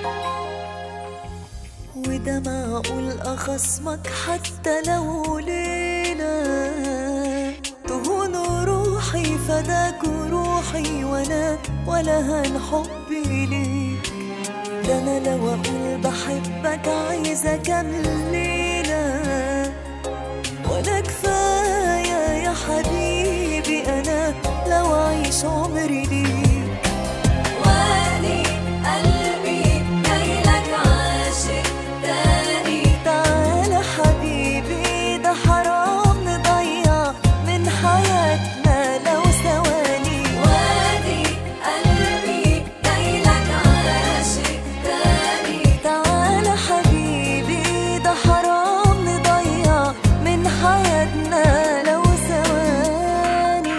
وده معقول أخصمك حتى لو ليلة تهون روحي فداك روحي ولا ولا هان حبي ليك ده أنا لو أقول بحبك عايزة أكمل ليلة ولا كفاية يا حبيبي أنا لو أعيش عمري ليك وادي قلبي جايلك عاشق تاني تعالى حبيبي ده حرام نضيع من حياتنا لو ثواني وادي قلبي جايلك عاشق تاني تعالى حبيبي ده حرام نضيع من حياتنا لو ثواني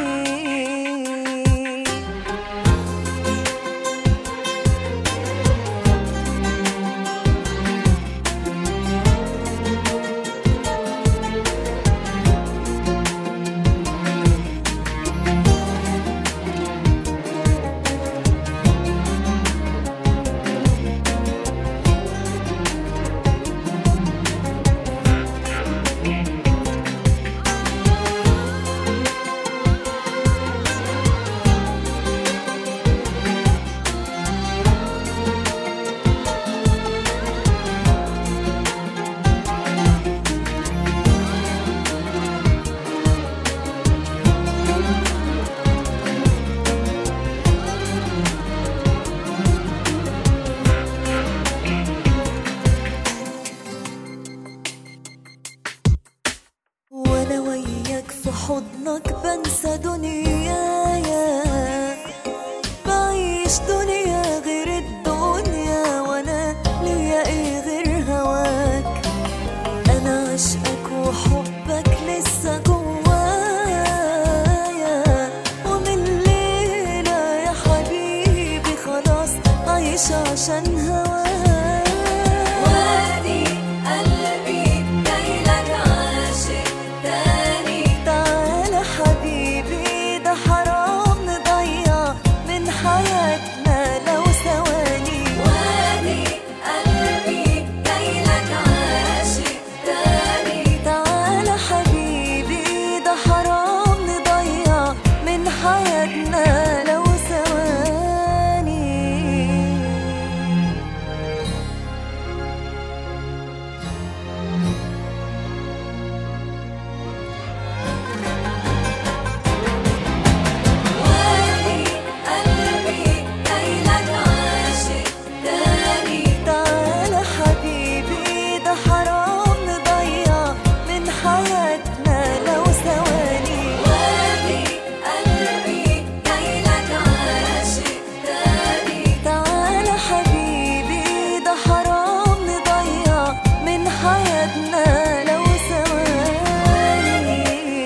وانا وياك في حضنك بنسى دنيايا بعيش دنيا غير الدنيا وانا ليا ايه غير هواك انا عشقك وحبك لسه جوايا ومن ليلة يا حبيبي خلاص عايش عشان هواك وادي قلبي جايلك عاشق تاني تعالى حبيبي ده حرام نضيع من حياتنا لو ثواني وادي قلبي جايلك عاشق تاني تعالى حبيبي ده حرام نضيع من حياتنا لو ثواني وادي قلبي جايلك عاشق تاني تعالى حبيبي ده حرام نضيع من حياتنا لو ثواني وادي قلبي جايلك عاشق تاني تعالى حبيبي ده حرام نضيع من حياتنا لو ثواني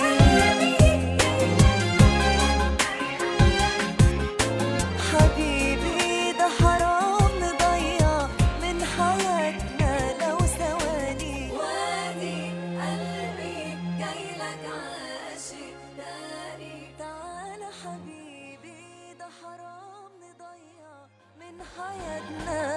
حبيبي ده حرام نضيع من حياتنا لو ثواني وادي قلبي جايلك عاشق تاني تعالى حبيبي ده حرام نضيع من حياتنا